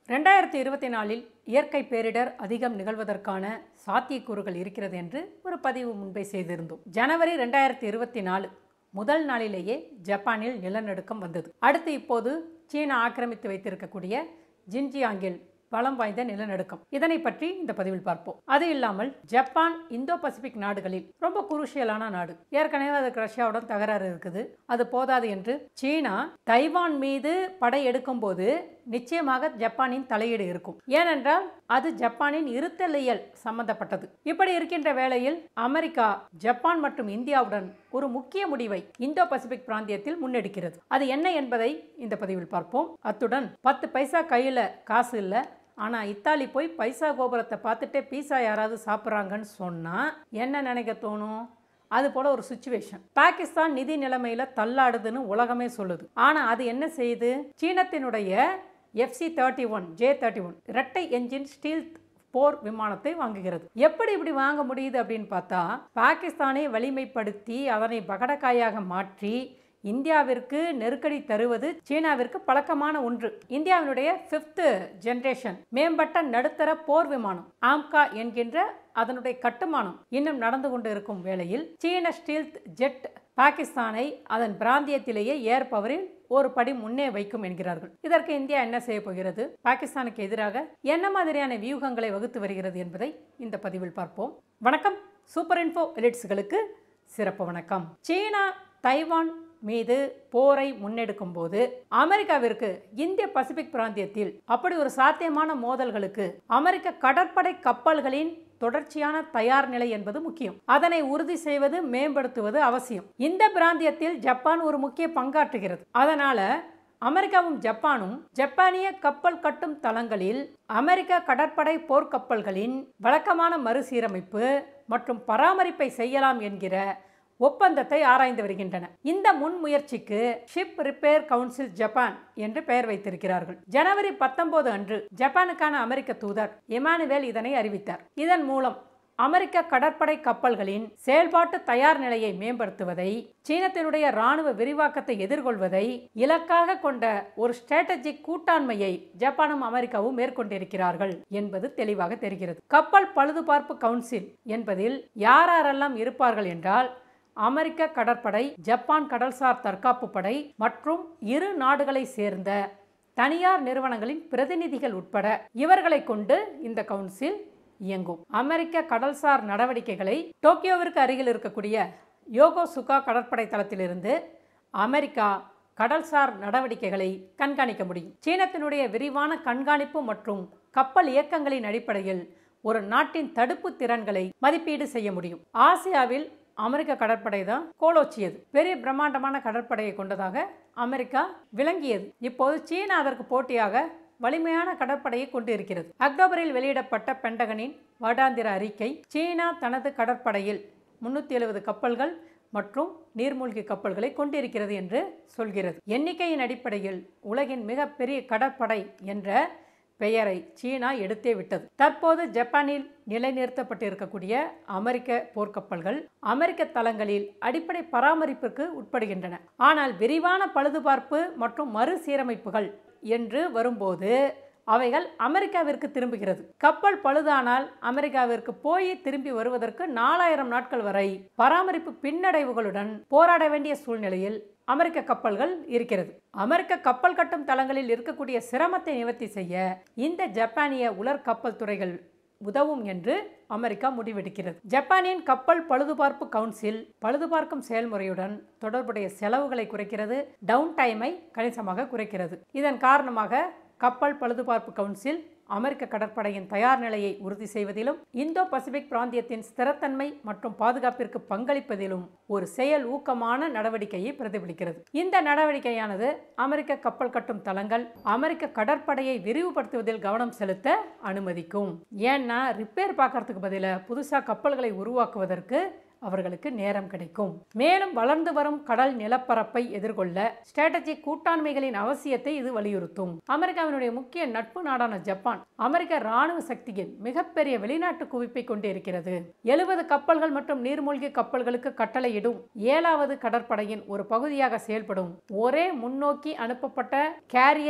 ரெண்டாயிரத்தி இருபத்தி நாலில் இயற்கை பேரிடர் அதிகம் நிகழ்வதற்கான சாத்தியக்கூறுகள் இருக்கிறது என்று ஒரு பதிவு முன்பே செய்திருந்தோம் ஜனவரி ரெண்டாயிரத்தி இருபத்தி நாலு முதல் நாளிலேயே ஜப்பானில் நிலநடுக்கம் வந்தது அடுத்து இப்போது சீனா ஆக்கிரமித்து வைத்திருக்கக்கூடிய ஜின்ஜியாங்கில் பலம் வாய்ந்த நிலநடுக்கம் இதனை பற்றி இந்த பதிவில் பார்ப்போம் அது இல்லாமல் ஜப்பான் இந்தோ பசிபிக் நாடுகளில் ரொம்ப குருஷியலான நாடு ஏற்கனவே அதுக்கு ரஷ்யாவுடன் தகராறு இருக்குது அது போதாது என்று சீனா தைவான் மீது படை எடுக்கும் போது நிச்சயமாக ஜப்பானின் தலையீடு இருக்கும் ஏனென்றால் அது ஜப்பானின் இருத்தலியல் சம்பந்தப்பட்டது இப்படி இருக்கின்ற வேளையில் அமெரிக்கா ஜப்பான் மற்றும் இந்தியாவுடன் ஒரு முக்கிய முடிவை இந்தோ பசிபிக் பிராந்தியத்தில் முன்னெடுக்கிறது அது என்ன என்பதை இந்த பதிவில் பார்ப்போம் அத்துடன் பத்து பைசா கையில் காசு இல்லை ஆனால் இத்தாலி போய் பைசா கோபுரத்தை பார்த்துட்டே பீஸா யாராவது சாப்பிட்றாங்கன்னு சொன்னால் என்ன நினைக்க தோணும் அது போல ஒரு சுச்சுவேஷன் பாகிஸ்தான் நிதி நிலைமையில தள்ளாடுதுன்னு உலகமே சொல்லுது ஆனா அது என்ன செய்யுது சீனத்தினுடைய FC thirty one J thirty one இரட்டை என்ஜின் ஸ்டீல் போர் விமானத்தை வாங்குகிறது எப்படி இப்படி வாங்க முடியுது அப்படின்னு பார்த்தா பாகிஸ்தானை வலிமைப்படுத்தி அதனை பகடக்காயாக மாற்றி இந்தியாவிற்கு நெருக்கடி தருவது சீனாவிற்கு பழக்கமான ஒன்று இந்தியாவினுடைய ஃபிஃப்த் ஜெனரேஷன் மேம்பட்ட நடுத்தர போர் விமானம் ஆம்கா என்கின்ற அதனுடைய கட்டுமானம் இன்னும் நடந்து கொண்டு இருக்கும் வேளையில் சீன ஸ்டீல் ஜெட் பாகிஸ்தானை அதன் பிராந்தியத்திலேயே ஏர் பவரில் ஒரு படி முன்னே வைக்கும் என்கிறார்கள் இதற்கு இந்தியா என்ன செய்ய போகிறது பாகிஸ்தானுக்கு எதிராக என்ன மாதிரியான வியூகங்களை வகுத்து வருகிறது என்பதை இந்த பதிவில் பார்ப்போம் வணக்கம் சூப்பர் இன்ஃபோ எலிட்ஸ்களுக்கு சிறப்பு வணக்கம் சீனா தைவான் மீது போரை முன்னெடுக்கும் போது அமெரிக்காவிற்கு இந்திய பசிபிக் பிராந்தியத்தில் அப்படி ஒரு சாத்தியமான மோதல்களுக்கு அமெரிக்க கடற்படை கப்பல்களின் தொடர்ச்சியான தயார் நிலை என்பது முக்கியம் அதனை உறுதி செய்வது மேம்படுத்துவது அவசியம் இந்த பிராந்தியத்தில் ஜப்பான் ஒரு முக்கிய பங்காற்றுகிறது அதனால அமெரிக்காவும் ஜப்பானும் ஜப்பானிய கப்பல் கட்டும் தளங்களில் அமெரிக்க கடற்படை போர்க்கப்பல்களின் வழக்கமான மறுசீரமைப்பு மற்றும் பராமரிப்பை செய்யலாம் என்கிற ஒப்பந்தத்தை ஆராய்ந்து வருகின்றன இந்த முன்முயற்சிக்கு ஷிப் ரிப்பேர் கவுன்சில் ஜப்பான் என்று பெயர் வைத்திருக்கிறார்கள் ஜனவரி பத்தொன்பது அன்று ஜப்பானுக்கான அமெரிக்க தூதர் எமானுவேல் இதனை அறிவித்தார் இதன் மூலம் அமெரிக்க கடற்படை கப்பல்களின் செயல்பாட்டு தயார் நிலையை மேம்படுத்துவதை சீனத்தினுடைய ராணுவ விரிவாக்கத்தை எதிர்கொள்வதை இலக்காக கொண்ட ஒரு ஸ்ட்ராட்டஜிக் கூட்டாண்மையை ஜப்பானும் அமெரிக்காவும் மேற்கொண்டிருக்கிறார்கள் என்பது தெளிவாக தெரிகிறது கப்பல் பழுதுபார்ப்பு கவுன்சில் என்பதில் யாரெல்லாம் இருப்பார்கள் என்றால் அமெரிக்க கடற்படை ஜப்பான் கடல்சார் தற்காப்பு படை மற்றும் இரு நாடுகளை சேர்ந்த தனியார் நிறுவனங்களின் பிரதிநிதிகள் உட்பட இவர்களை கொண்டு இந்த கவுன்சில் இயங்கும் அமெரிக்க கடல்சார் நடவடிக்கைகளை டோக்கியோவிற்கு அருகில் இருக்கக்கூடிய யோகோசுகா கடற்படை தளத்திலிருந்து அமெரிக்கா கடல்சார் நடவடிக்கைகளை கண்காணிக்க முடியும் சீனத்தினுடைய விரிவான கண்காணிப்பு மற்றும் கப்பல் இயக்கங்களின் அடிப்படையில் ஒரு நாட்டின் தடுப்பு திறன்களை மதிப்பீடு செய்ய முடியும் ஆசியாவில் அமெரிக்க கடற்படை தான் கோலோச்சியது பெரிய பிரம்மாண்டமான கடற்படையை கொண்டதாக அமெரிக்கா விளங்கியது இப்போது சீனா அதற்கு போட்டியாக வலிமையான கடற்படையை கொண்டு இருக்கிறது அக்டோபரில் வெளியிடப்பட்ட பெண்டகனின் வருடாந்திர அறிக்கை சீனா தனது கடற்படையில் முன்னூற்றி எழுபது கப்பல்கள் மற்றும் நீர்மூழ்கி கப்பல்களை கொண்டிருக்கிறது என்று சொல்கிறது எண்ணிக்கையின் அடிப்படையில் உலகின் மிகப்பெரிய கடற்படை என்ற பெயரை சீனா எடுத்தே விட்டது தற்போது ஜப்பானில் நிலைநிறுத்தப்பட்டிருக்கக்கூடிய அமெரிக்க போர்க்கப்பல்கள் அமெரிக்க தளங்களில் அடிப்படை பராமரிப்புக்கு உட்படுகின்றன ஆனால் விரிவான பழுதுபார்ப்பு மற்றும் மறுசீரமைப்புகள் என்று வரும்போது அவைகள் அமெரிக்காவிற்கு திரும்புகிறது கப்பல் பழுதானால் அமெரிக்காவிற்கு போய் திரும்பி வருவதற்கு நாலாயிரம் நாட்கள் வரை பராமரிப்பு பின்னடைவுகளுடன் போராட வேண்டிய சூழ்நிலையில் அமெரிக்க கப்பல்கள் இருக்கிறது அமெரிக்க கப்பல் கட்டும் தளங்களில் இருக்கக்கூடிய சிரமத்தை நிவர்த்தி செய்ய இந்த ஜப்பானிய உலர் கப்பல் துறைகள் உதவும் என்று அமெரிக்கா முடிவெடுக்கிறது ஜப்பானின் கப்பல் பழுதுபார்ப்பு கவுன்சில் பழுதுபார்க்கும் செயல்முறையுடன் தொடர்புடைய செலவுகளை குறைக்கிறது டவுன் டைமை கணிசமாக குறைக்கிறது இதன் காரணமாக கப்பல் பழுதுபார்ப்பு கவுன்சில் அமெரிக்க கடற்படையின் தயார் நிலையை உறுதி செய்வதிலும் இந்தோ பசிபிக் பிராந்தியத்தின் ஸ்திரத்தன்மை மற்றும் பாதுகாப்பிற்கு பங்களிப்பதிலும் ஒரு செயல் ஊக்கமான நடவடிக்கையை பிரதிபலிக்கிறது இந்த நடவடிக்கையானது அமெரிக்க கப்பல் கட்டும் தளங்கள் அமெரிக்க கடற்படையை விரிவுபடுத்துவதில் கவனம் செலுத்த அனுமதிக்கும் ஏன்னா ரிப்பேர் பார்க்கறதுக்கு பதிலாக புதுசாக கப்பல்களை உருவாக்குவதற்கு அவர்களுக்கு நேரம் கிடைக்கும் மேலும் வளர்ந்து வரும் கடல் நிலப்பரப்பை எதிர்கொள்ள ஸ்ட்ராட்டஜிக் கூட்டாண்மைகளின் அவசியத்தை இது வலியுறுத்தும் அமெரிக்காவினுடைய முக்கிய நட்பு நாடான ஜப்பான் அமெரிக்க ராணுவ சக்தியின் மிகப்பெரிய வெளிநாட்டு குவிப்பை கொண்டிருக்கிறது எழுபது கப்பல்கள் மற்றும் நீர்மூழ்கி கப்பல்களுக்கு கட்டளையிடும் ஏழாவது கடற்படையின் ஒரு பகுதியாக செயல்படும் ஒரே முன்னோக்கி அனுப்பப்பட்ட கேரியர்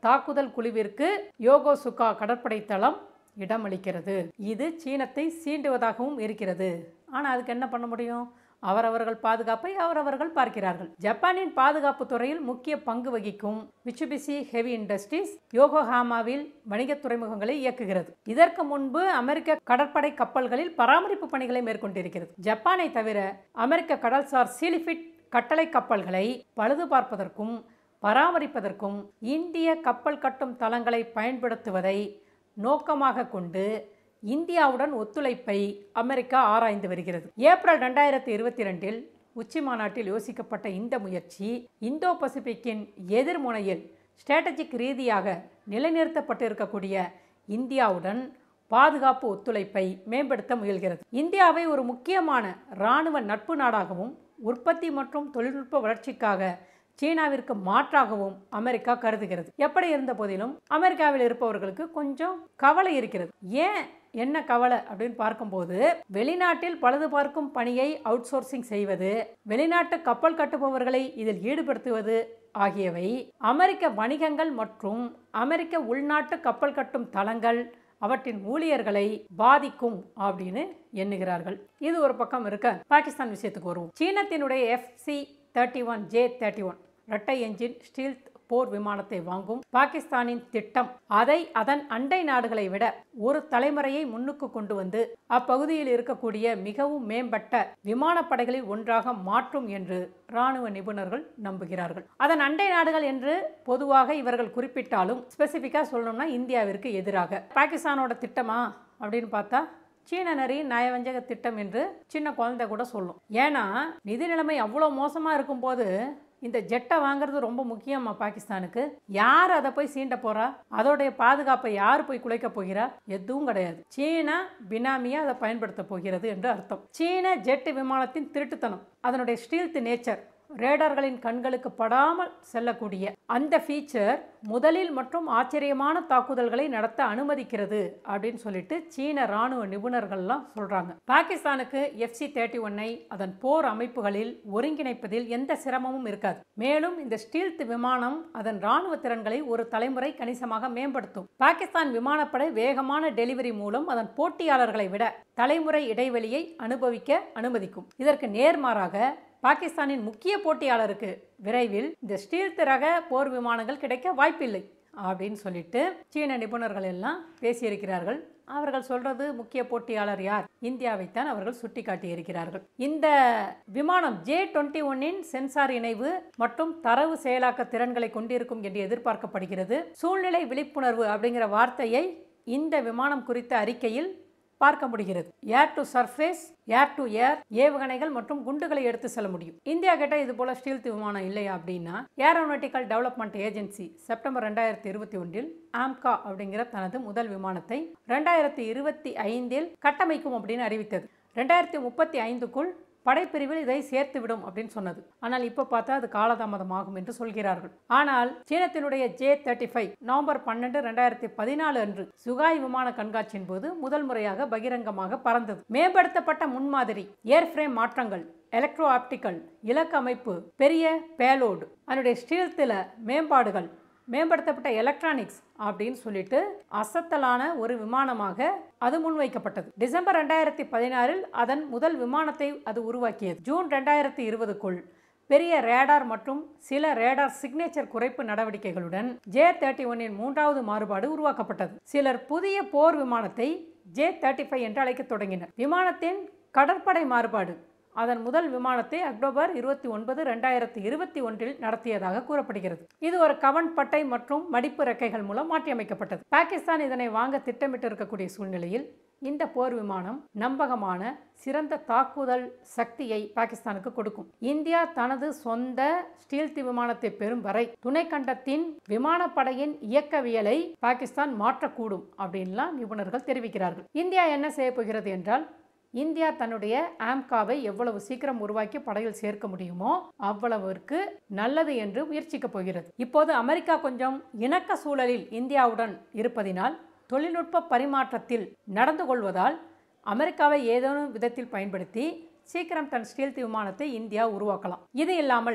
தாக்குதல் குழுவிற்கு யோகோசுகா கடற்படை தளம் இடமளிக்கிறது இது சீனத்தை சீண்டுவதாகவும் இருக்கிறது ஆனால் அதுக்கு என்ன பண்ண முடியும் அவரவர்கள் பாதுகாப்பை அவரவர்கள் பார்க்கிறார்கள் ஜப்பானின் பாதுகாப்பு துறையில் முக்கிய பங்கு வகிக்கும் மிச்சுபிசி ஹெவி இண்டஸ்ட்ரீஸ் யோகோஹாமாவில் வணிக துறைமுகங்களை இயக்குகிறது இதற்கு முன்பு அமெரிக்க கடற்படை கப்பல்களில் பராமரிப்பு பணிகளை மேற்கொண்டிருக்கிறது ஜப்பானை தவிர அமெரிக்க கடல்சார் சீலிஃபிட் கட்டளை கப்பல்களை பழுது பார்ப்பதற்கும் பராமரிப்பதற்கும் இந்திய கப்பல் கட்டும் தளங்களை பயன்படுத்துவதை நோக்கமாக கொண்டு இந்தியாவுடன் ஒத்துழைப்பை அமெரிக்கா ஆராய்ந்து வருகிறது ஏப்ரல் ரெண்டாயிரத்தி இருபத்தி ரெண்டில் உச்சி மாநாட்டில் யோசிக்கப்பட்ட இந்த முயற்சி இந்தோ பசிபிக்கின் எதிர்முனையில் ஸ்ட்ராட்டஜிக் ரீதியாக நிலைநிறுத்தப்பட்டிருக்கக்கூடிய இந்தியாவுடன் பாதுகாப்பு ஒத்துழைப்பை மேம்படுத்த முயல்கிறது இந்தியாவை ஒரு முக்கியமான இராணுவ நட்பு நாடாகவும் உற்பத்தி மற்றும் தொழில்நுட்ப வளர்ச்சிக்காக சீனாவிற்கு மாற்றாகவும் அமெரிக்கா கருதுகிறது எப்படி இருந்த போதிலும் அமெரிக்காவில் இருப்பவர்களுக்கு கொஞ்சம் கவலை இருக்கிறது ஏன் என்ன கவலை அப்படின்னு பார்க்கும்போது வெளிநாட்டில் பழுது பார்க்கும் பணியை அவுட் சோர்சிங் செய்வது வெளிநாட்டு கப்பல் கட்டுபவர்களை இதில் ஈடுபடுத்துவது ஆகியவை அமெரிக்க வணிகங்கள் மற்றும் அமெரிக்க உள்நாட்டு கப்பல் கட்டும் தளங்கள் அவற்றின் ஊழியர்களை பாதிக்கும் அப்படின்னு எண்ணுகிறார்கள் இது ஒரு பக்கம் இருக்க பாகிஸ்தான் விஷயத்துக்கு வருவோம் சீனத்தினுடைய FC thirty one J thirty one இரட்டை என்ஜின் ஸ்டீல் போர் விமானத்தை வாங்கும் பாகிஸ்தானின் திட்டம் அதை அதன் அண்டை நாடுகளை விட ஒரு தலைமுறையை முன்னுக்கு கொண்டு வந்து அப்பகுதியில் இருக்கக்கூடிய மிகவும் மேம்பட்ட விமானப்படைகளில் ஒன்றாக மாற்றும் என்று இராணுவ நிபுணர்கள் நம்புகிறார்கள் அதன் அண்டை நாடுகள் என்று பொதுவாக இவர்கள் குறிப்பிட்டாலும் ஸ்பெசிஃபிக்காக சொல்லணும்னா இந்தியாவிற்கு எதிராக பாகிஸ்தானோட திட்டமா அப்படின்னு பார்த்தா சீன நரி நயவஞ்சக திட்டம் என்று சின்ன குழந்தை கூட சொல்லும் ஏன்னா நிதி நிலைமை அவ்வளோ மோசமாக இருக்கும்போது இந்த ஜெட்டை வாங்குறது ரொம்ப முக்கியமா பாகிஸ்தானுக்கு யார் அதை போய் சீண்ட போறா அதோடைய பாதுகாப்பை யார் போய் குலைக்க போகிறா எதுவும் கிடையாது சீனா பினாமியா அதை பயன்படுத்த போகிறது என்று அர்த்தம் சீன ஜெட் விமானத்தின் திருட்டுத்தனம் அதனுடைய ஸ்டீல்த் நேச்சர் ரேடார்களின் கண்களுக்கு படாமல் செல்லக்கூடிய அந்த ஃபீச்சர் முதலில் மற்றும் ஆச்சரியமான தாக்குதல்களை நடத்த அனுமதிக்கிறது அப்படின்னு சொல்லிட்டு சீன ராணுவ நிபுணர்கள்லாம் சொல்றாங்க பாகிஸ்தானுக்கு எஃப்சி தேர்ட்டி ஒன்னை அதன் போர் அமைப்புகளில் ஒருங்கிணைப்பதில் எந்த சிரமமும் இருக்காது மேலும் இந்த ஸ்டீல்த் விமானம் அதன் ராணுவ திறன்களை ஒரு தலைமுறை கணிசமாக மேம்படுத்தும் பாகிஸ்தான் விமானப்படை வேகமான டெலிவரி மூலம் அதன் போட்டியாளர்களை விட தலைமுறை இடைவெளியை அனுபவிக்க அனுமதிக்கும் இதற்கு நேர்மாறாக பாகிஸ்தானின் முக்கிய போட்டியாளருக்கு விரைவில் இந்த ஸ்டீல் ரக போர் விமானங்கள் கிடைக்க வாய்ப்பில்லை அப்படின்னு சொல்லிட்டு சீன நிபுணர்கள் எல்லாம் பேசியிருக்கிறார்கள் அவர்கள் சொல்றது முக்கிய போட்டியாளர் யார் இந்தியாவைத்தான் அவர்கள் சுட்டிக்காட்டி இருக்கிறார்கள் இந்த விமானம் ஜே டுவெண்ட்டி ஒன்னின் சென்சார் இணைவு மற்றும் தரவு செயலாக்க திறன்களை கொண்டிருக்கும் என்று எதிர்பார்க்கப்படுகிறது சூழ்நிலை விழிப்புணர்வு அப்படிங்கிற வார்த்தையை இந்த விமானம் குறித்த அறிக்கையில் பார்க்க முடிகிறது air to surface air to air ஏவுகணைகள் மற்றும் குண்டுகளை எடுத்து செல்ல முடியும் இந்தியா கிட்ட இது போல ஸ்டீல் விமானம் இல்லையா அப்படின்னா ஏரோநாட்டிக்கல் டெவலப்மெண்ட் ஏஜென்சி செப்டம்பர் ரெண்டாயிரத்தி இருபத்தி ஒன்றில் ஆம்கா அப்படிங்கிற தனது முதல் விமானத்தை ரெண்டாயிரத்தி இருபத்தி ஐந்தில் கட்டமைக்கும் அப்படின்னு அறிவித்தது ரெண்டாயிரத்தி முப்பத்தி ஐந்துக்குள் படைப்பிரிவில் இதை சேர்த்து விடும் அப்படின்னு சொன்னது ஆனால் இப்போ பார்த்தா அது காலதாமதமாகும் என்று சொல்கிறார்கள் ஆனால் சீனத்தினுடைய ஜே தேர்ட்டி ஃபைவ் நவம்பர் பன்னெண்டு ரெண்டாயிரத்தி பதினாலு அன்று சுகாய் விமான கண்காட்சியின் போது முதல் முறையாக பகிரங்கமாக பறந்தது மேம்படுத்தப்பட்ட முன்மாதிரி ஏர்ஃப்ரேம் மாற்றங்கள் எலக்ட்ரோ ஆப்டிக்கல் இலக்கு அமைப்பு பெரிய பேலோடு அதனுடைய ஸ்டீல்த்தில் மேம்பாடுகள் மேம்படுத்தப்பட்ட எலக்ட்ரானிக்ஸ் அப்படின்னு சொல்லிட்டு அசத்தலான ஒரு விமானமாக அது முன்வைக்கப்பட்டது டிசம்பர் ரெண்டாயிரத்தி பதினாறில் அதன் முதல் விமானத்தை அது உருவாக்கியது ஜூன் ரெண்டாயிரத்தி இருபதுக்குள் பெரிய ரேடார் மற்றும் சில ரேடார் சிக்னேச்சர் குறைப்பு நடவடிக்கைகளுடன் ஜே தேர்ட்டி ஒன்னின் மூன்றாவது மாறுபாடு உருவாக்கப்பட்டது சிலர் புதிய போர் விமானத்தை ஜே தேர்ட்டி ஃபைவ் என்று அழைக்கத் தொடங்கினர் விமானத்தின் கடற்படை மாறுபாடு அதன் முதல் விமானத்தை அக்டோபர் இருபத்தி ஒன்பது ரெண்டாயிரத்தி இருபத்தி ஒன்றில் நடத்தியதாக கூறப்படுகிறது இது ஒரு கவன் பட்டை மற்றும் மடிப்பு ரெக்கைகள் மூலம் மாற்றியமைக்கப்பட்டது பாகிஸ்தான் இதனை வாங்க திட்டமிட்டு இருக்கக்கூடிய சூழ்நிலையில் இந்த போர் விமானம் நம்பகமான சிறந்த தாக்குதல் சக்தியை பாகிஸ்தானுக்கு கொடுக்கும் இந்தியா தனது சொந்த ஸ்டீல்த் விமானத்தை பெறும் வரை துணைக்கண்டத்தின் விமானப்படையின் இயக்கவியலை பாகிஸ்தான் மாற்றக்கூடும் அப்படின்லாம் நிபுணர்கள் தெரிவிக்கிறார்கள் இந்தியா என்ன செய்ய போகிறது என்றால் இந்தியா தன்னுடைய ஆம்காவை எவ்வளவு சீக்கிரம் உருவாக்கி படையில் சேர்க்க முடியுமோ அவ்வளவிற்கு நல்லது என்று முயற்சிக்க போகிறது இப்போது அமெரிக்கா கொஞ்சம் இணக்க சூழலில் இந்தியாவுடன் இருப்பதினால் தொழில்நுட்ப பரிமாற்றத்தில் நடந்து கொள்வதால் அமெரிக்காவை ஏதேனும் விதத்தில் பயன்படுத்தி சீக்கிரம் தன் ஸ்டீல் விமானத்தை இந்தியா உருவாக்கலாம் இது இல்லாமல்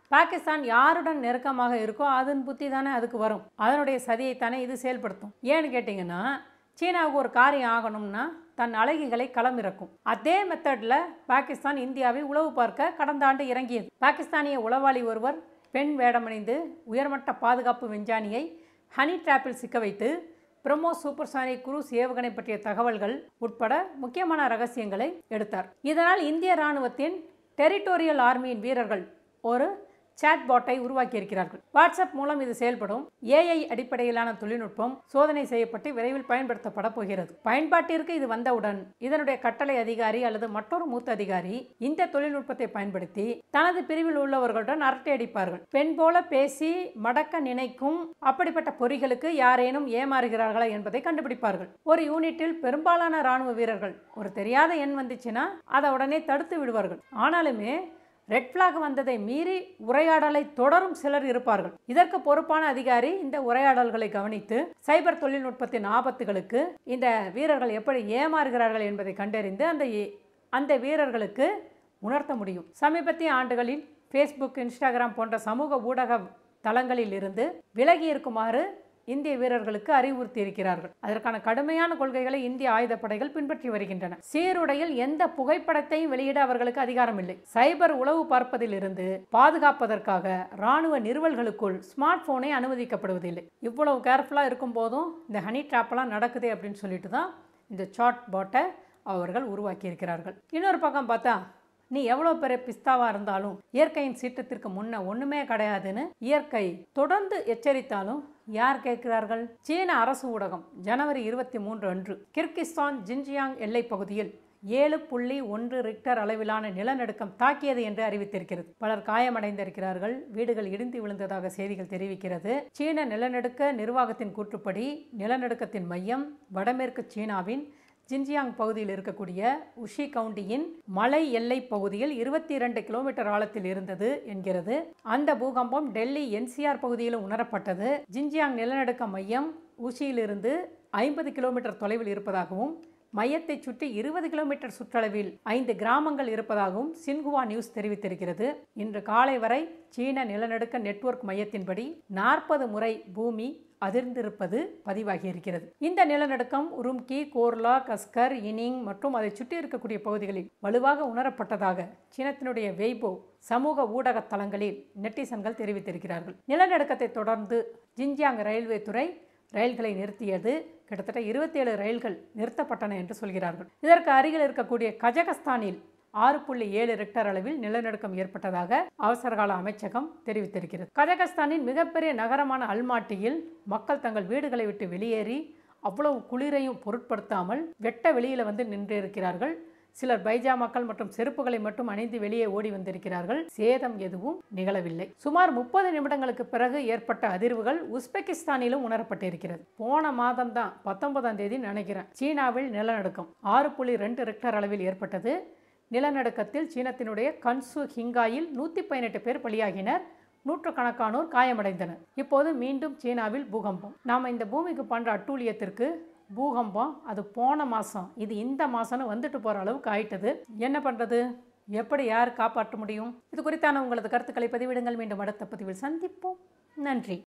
பாகிஸ்தான் யாருடன் நெருக்கமாக இருக்கோ அதன் புத்தி தானே அதுக்கு வரும் அதனுடைய சதியைத்தானே இது செயல்படுத்தும் ஏன்னு கேட்டிங்கன்னா சீனாவுக்கு ஒரு காரியம் ஆகணும்னா தன் அழகிகளை களமிறக்கும் அதே மெத்தடில் பாகிஸ்தான் இந்தியாவை உளவு பார்க்க கடந்த ஆண்டு இறங்கியது பாகிஸ்தானிய உளவாளி ஒருவர் பெண் வேடமணிந்து உயர்மட்ட பாதுகாப்பு விஞ்ஞானியை ஹனி டிராப்பில் சிக்க வைத்து பிரம்மோஸ் சூப்பர்சானிக் குரூஸ் ஏவுகணை பற்றிய தகவல்கள் உட்பட முக்கியமான ரகசியங்களை எடுத்தார் இதனால் இந்திய இராணுவத்தின் டெரிட்டோரியல் ஆர்மியின் வீரர்கள் ஒரு சாட் பாட்டை உருவாக்கியிருக்கிறார்கள் வாட்ஸ்அப் மூலம் இது செயல்படும் ஏஐ அடிப்படையிலான தொழில்நுட்பம் சோதனை செய்யப்பட்டு விரைவில் பயன்படுத்தப்பட போகிறது பயன்பாட்டிற்கு இது வந்தவுடன் இதனுடைய கட்டளை அதிகாரி அல்லது மற்றொரு மூத்த அதிகாரி இந்த தொழில்நுட்பத்தை பயன்படுத்தி தனது பிரிவில் உள்ளவர்களுடன் அரட்டை அடிப்பார்கள் பெண் போல பேசி மடக்க நினைக்கும் அப்படிப்பட்ட பொறிகளுக்கு யாரேனும் ஏமாறுகிறார்களா என்பதை கண்டுபிடிப்பார்கள் ஒரு யூனிட்டில் பெரும்பாலான ராணுவ வீரர்கள் ஒரு தெரியாத எண் வந்துச்சுன்னா அதை உடனே தடுத்து விடுவார்கள் ஆனாலுமே ரெட் ஃபிளாக் வந்ததை மீறி உரையாடலை தொடரும் சிலர் இருப்பார்கள் இதற்கு பொறுப்பான அதிகாரி இந்த உரையாடல்களை கவனித்து சைபர் தொழில்நுட்பத்தின் ஆபத்துகளுக்கு இந்த வீரர்கள் எப்படி ஏமாறுகிறார்கள் என்பதை கண்டறிந்து அந்த ஏ- அந்த வீரர்களுக்கு உணர்த்த முடியும் சமீபத்திய ஆண்டுகளில் ஃபேஸ்புக் இன்ஸ்டாகிராம் போன்ற சமூக ஊடக தளங்களில் இருந்து விலகி இருக்குமாறு இந்திய வீரர்களுக்கு அறிவுறுத்தி இருக்கிறார்கள் அதற்கான கடுமையான கொள்கைகளை இந்திய ஆயுதப்படைகள் பின்பற்றி வருகின்றன சீருடையில் எந்த புகைப்படத்தையும் வெளியிட அவர்களுக்கு அதிகாரம் இல்லை சைபர் உளவு பார்ப்பதிலிருந்து பாதுகாப்பதற்காக ராணுவ நிறுவல்களுக்குள் ஸ்மார்ட் போனை அனுமதிக்கப்படுவதில்லை இவ்வளவு கேர்ஃபுல்லாக இருக்கும் போதும் இந்த ஹனி ட்ராப்லாம் நடக்குது அப்படின்னு சொல்லிட்டு தான் இந்த சாட் பாட்டை அவர்கள் உருவாக்கி இருக்கிறார்கள் இன்னொரு பக்கம் பார்த்தா நீ எவ்வளோ பெரிய பிஸ்தாவாக இருந்தாலும் இயற்கையின் சீற்றத்திற்கு முன்ன ஒன்றுமே கிடையாதுன்னு இயற்கை தொடர்ந்து எச்சரித்தாலும் யார் கேட்கிறார்கள் சீன அரசு ஊடகம் ஜனவரி இருபத்தி மூன்று அன்று கிர்கிஸ்தான் ஜின்ஜியாங் எல்லைப் பகுதியில் ஏழு புள்ளி ஒன்று ரிக்டர் அளவிலான நிலநடுக்கம் தாக்கியது என்று அறிவித்திருக்கிறது பலர் காயமடைந்திருக்கிறார்கள் வீடுகள் இடிந்து விழுந்ததாக செய்திகள் தெரிவிக்கிறது சீன நிலநடுக்க நிர்வாகத்தின் கூற்றுப்படி நிலநடுக்கத்தின் மையம் வடமேற்கு சீனாவின் ஜின்ஜியாங் பகுதியில் இருக்கக்கூடிய உஷி கவுண்டியின் மலை எல்லை பகுதியில் இருபத்தி இரண்டு கிலோமீட்டர் ஆழத்தில் இருந்தது என்கிறது அந்த பூகம்பம் டெல்லி என்சிஆர் பகுதியிலும் உணரப்பட்டது ஜின்ஜியாங் நிலநடுக்க மையம் உஷியிலிருந்து ஐம்பது கிலோமீட்டர் தொலைவில் இருப்பதாகவும் மையத்தை சுற்றி இருபது கிலோமீட்டர் சுற்றளவில் ஐந்து கிராமங்கள் இருப்பதாகவும் சின்ஹுவா நியூஸ் தெரிவித்திருக்கிறது இன்று காலை வரை சீன நிலநடுக்க நெட்வொர்க் மையத்தின்படி நாற்பது முறை பூமி அதிர்ந்திருப்பது பதிவாகி இருக்கிறது இந்த நிலநடுக்கம் உரும்கி கோர்லா கஸ்கர் இனிங் மற்றும் அதை சுற்றி இருக்கக்கூடிய பகுதிகளில் வலுவாக உணரப்பட்டதாக சீனத்தினுடைய வெய்போ சமூக ஊடக தளங்களில் நெட்டிசன்கள் தெரிவித்திருக்கிறார்கள் நிலநடுக்கத்தை தொடர்ந்து ஜின்ஜியாங் ரயில்வே துறை ரயில்களை நிறுத்தியது கிட்டத்தட்ட இருபத்தேழு ரயில்கள் நிறுத்தப்பட்டன என்று சொல்கிறார்கள் இதற்கு அருகில் இருக்கக்கூடிய கஜகஸ்தானில் ஆறு புள்ளி ஏழு ரெக்டர் அளவில் நிலநடுக்கம் ஏற்பட்டதாக அவசரகால அமைச்சகம் தெரிவித்திருக்கிறது கஜகஸ்தானின் மிகப்பெரிய நகரமான அல்மாட்டியில் மக்கள் தங்கள் வீடுகளை விட்டு வெளியேறி அவ்வளவு குளிரையும் பொருட்படுத்தாமல் வெட்ட வெளியில் வந்து நின்றிருக்கிறார்கள் சிலர் பைஜாமாக்கள் மற்றும் செருப்புகளை மட்டும் அணிந்து வெளியே ஓடி வந்திருக்கிறார்கள் சேதம் எதுவும் நிகழவில்லை சுமார் முப்பது நிமிடங்களுக்கு பிறகு ஏற்பட்ட அதிர்வுகள் உஸ்பெகிஸ்தானிலும் உணரப்பட்டிருக்கிறது போன மாதம் தான் பத்தொன்பதாம் தேதி நினைக்கிறேன் சீனாவில் நிலநடுக்கம் ஆறு புள்ளி ரெண்டு ரெக்டர் அளவில் ஏற்பட்டது நிலநடுக்கத்தில் சீனத்தினுடைய கன்சு ஹிங்காயில் நூற்றி பதினெட்டு பேர் பலியாகினர் நூற்றுக்கணக்கானோர் காயமடைந்தனர் இப்போது மீண்டும் சீனாவில் பூகம்பம் நாம் இந்த பூமிக்கு பண்ணுற அட்டூழியத்திற்கு பூகம்பம் அது போன மாதம் இது இந்த மாதம்னு வந்துட்டு போகிற அளவுக்கு ஆயிட்டது என்ன பண்ணுறது எப்படி யார் காப்பாற்ற முடியும் இது குறித்தான உங்களது கருத்துக்களை பதிவிடுங்கள் மீண்டும் அடுத்த பதிவில் சந்திப்போம் நன்றி